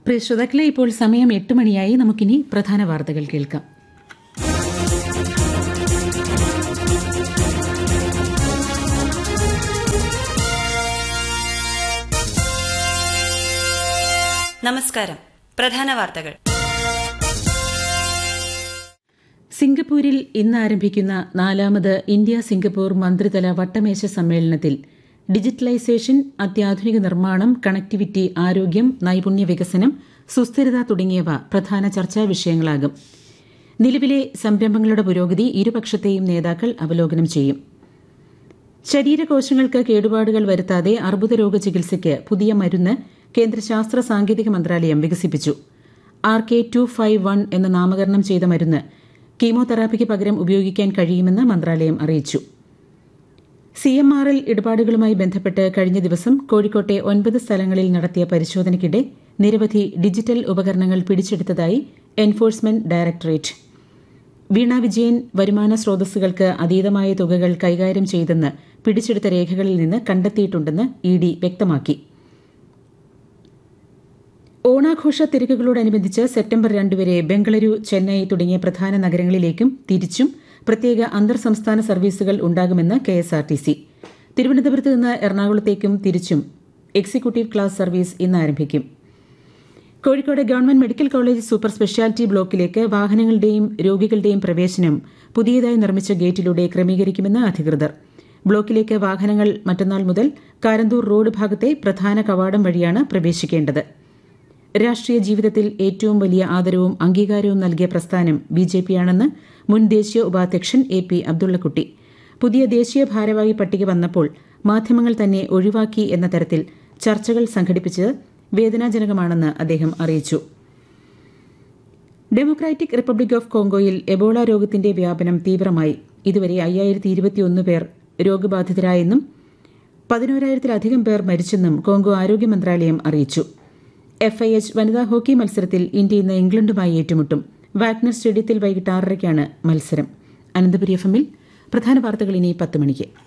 പ്രിയ ശ്രോതാക്കളെ ഇപ്പോൾ സമയം എട്ട് മണിയായി നമുക്കിനി പ്രധാന വാർത്തകൾ കേൾക്കാം നമസ്കാരം പ്രധാന വാർത്തകൾ സിംഗപ്പൂരിൽ ഇന്ന് ആരംഭിക്കുന്ന നാലാമത് ഇന്ത്യ സിംഗപ്പൂർ മന്ത്രിതല വട്ടമേശ സമ്മേളനത്തിൽ ഡിജിറ്റലൈസേഷൻ അത്യാധുനിക നിർമ്മാണം കണക്ടിവിറ്റി ആരോഗ്യം നൈപുണ്യ വികസനം സുസ്ഥിരത തുടങ്ങിയവ പ്രധാന ചർച്ചാ വിഷയങ്ങളാകും നിലവിലെ സംരംഭങ്ങളുടെ പുരോഗതി ഇരുപക്ഷത്തെയും നേതാക്കൾ അവലോകനം ചെയ്യും ശരീരകോശങ്ങൾക്ക് കേടുപാടുകൾ വരുത്താതെ അർബുദ രോഗ ചികിത്സയ്ക്ക് പുതിയ മരുന്ന് കേന്ദ്ര ശാസ്ത്ര സാങ്കേതിക മന്ത്രാലയം വികസിപ്പിച്ചു R K two five one എന്ന നാമകരണം ചെയ്ത മരുന്ന് കീമോതെറാപ്പിക്ക് പകരം ഉപയോഗിക്കാൻ കഴിയുമെന്ന് മന്ത്രാലയം അറിയിച്ചു സി എം ആർ എൽ ഇടപാടുകളുമായി ബന്ധപ്പെട്ട് കഴിഞ്ഞ ദിവസം കോഴിക്കോട്ടെ ഒൻപത് സ്ഥലങ്ങളിൽ നടത്തിയ പരിശോധനയ്ക്കിടെ നിരവധി ഡിജിറ്റൽ ഉപകരണങ്ങൾ പിടിച്ചെടുത്തതായി എൻഫോഴ്സ്മെന്റ് ഡയറക്ടറേറ്റ് വീണ വിജയൻ വരുമാന സ്രോതസ്സുകൾക്ക് അതീതമായ തുകകൾ കൈകാര്യം ചെയ്തെന്ന് പിടിച്ചെടുത്ത രേഖകളിൽ നിന്ന് കണ്ടെത്തിയിട്ടുണ്ടെന്ന് ഇ ഡി വ്യക്തമാക്കി ഓണാഘോഷ തിരക്കുകളോടനുബന്ധിച്ച് സെപ്റ്റംബർ രണ്ട് വരെ ബംഗളൂരു ചെന്നൈ തുടങ്ങിയ പ്രധാന നഗരങ്ങളിലേക്കും തിരിച്ചും പ്രത്യേക അന്തർ സംസ്ഥാന സർവീസുകൾ ഉണ്ടാകുമെന്ന് കെഎസ്ആർടിസി തിരുവനന്തപുരത്ത് നിന്ന് എറണാകുളത്തേക്കും തിരിച്ചും എക്സിക്യൂട്ടീവ് ക്ലാസ് സർവീസ് ഇന്ന് ആരംഭിക്കും Kozhikode government medical college super speciality ബ്ലോക്കിലേക്ക് വാഹനങ്ങളുടെയും രോഗികളുടെയും പ്രവേശനം പുതിയതായി നിർമ്മിച്ച ഗേറ്റിലൂടെ ക്രമീകരിക്കുമെന്ന് അധികൃതർ ബ്ലോക്കിലേക്ക് വാഹനങ്ങൾ മറ്റന്നാൾ മുതൽ കാരന്തൂർ റോഡ് ഭാഗത്തെ പ്രധാന കവാടം വഴിയാണ് പ്രവേശിക്കേണ്ടത് രാഷ്ട്രീയ ജീവിതത്തിൽ ഏറ്റവും വലിയ ആദരവും അംഗീകാരവും നൽകിയ പ്രസ്ഥാനം ബി ജെ പിയാണെന്ന് മുൻ ദേശീയ ഉപാധ്യക്ഷൻ എ പി അബ്ദുള്ളക്കുട്ടി പുതിയ ദേശീയ ഭാരവാഹി പട്ടിക വന്നപ്പോൾ മാധ്യമങ്ങൾ തന്നെ ഒഴിവാക്കി എന്ന തരത്തിൽ ചർച്ചകൾ സംഘടിപ്പിച്ചത് വേദനാജനകമാണെന്ന് അദ്ദേഹം അറിയിച്ചു ഡെമോക്രാറ്റിക് റിപ്പബ്ലിക് ഓഫ് കോങ്കോയിൽ എബോള രോഗത്തിന്റെ വ്യാപനം തീവ്രമായി ഇതുവരെ അയ്യായിരത്തി ഇരുപത്തിയൊന്ന് പേർ രോഗബാധിതരായെന്നും പതിനോരായിരത്തിലധികം പേർ മരിച്ചെന്നും കോങ്കോ ആരോഗ്യ മന്ത്രാലയം അറിയിച്ചു എഫ് ഐ എച്ച് വനിതാ ഹോക്കി മത്സരത്തിൽ ഇന്ത്യ ഇന്ന് ഇംഗ്ലണ്ടുമായി ഏറ്റുമുട്ടും വാഗ്നർ സ്റ്റേഡിയത്തിൽ വൈകിട്ട് ആറരയ്ക്കാണ് മത്സരം അനന്തപുരി എഫ് എമ്മിൽ പ്രധാന വാർത്തകൾ ഇനി പത്ത് മണിക്ക്